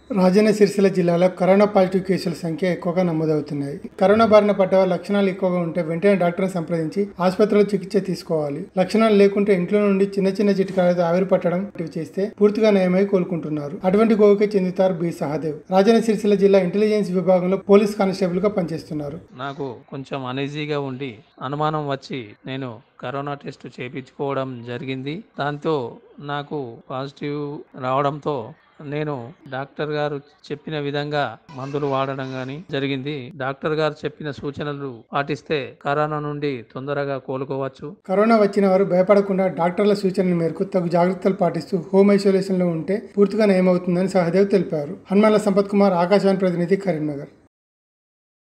రాజన్న సిరిసిల్ల జిల్లాలో corona positive కేసుల సంఖ్య ఎక్కువగా నమోదవుతున్నాయి కరోనా బారిన పడ్డవారు లక్షణాలు ఎక్కువగా ఉంటే వెంటనే డాక్టర్ని సంప్రదించి ఆసుపత్రిలో చికిత్స తీసుకోవాలి లక్షణాలు లేకుంటే ఇంట్లో నుండి చిన్న చిన్న చిట్కాలతో ఆవిరి పట్టడం వంటివి చేస్తే పూర్తిగా నయమై కోలుకుంటున్నారు అటువంటి గోవుకే చెందుతారు బి సహదేవ్ రాజన్న సిరిసిల్ల జిల్లా ఇంటెలిజెన్స్ విభాగంలో పోలీస్ కానిస్టేబుల్ గా పనిచేస్తున్నారు నాకు కొంచెం అనీజీగా ఉండి అనుమానం వచ్చి నేను కరోనా టెస్ట్ చేయించుకోవడం జరిగింది దాంతో నాకు పాజిటివ్ రావడంతో నేను డాక్టర్ గారు చెప్పిన విధంగా మందులు వాడడం కానీ జరిగింది డాక్టర్ గారు చెప్పిన సూచనలు పాటిస్తే కరోనా నుండి తొందరగా కోలుకోవచ్చు కరోనా వచ్చిన వారు భయపడకుండా డాక్టర్ల సూచనల మేరకు తగు జాగ్రత్తలు పాటిస్తూ హోమ్ ఐసోలేషన్ లో ఉంటే పూర్తిగా నయమవుతుందని సహదేవ్ తెలిపారు హనుమాన్ల సంపత్ కుమార్ ఆకాశవాణి ప్రతినిధి కరీంనగర్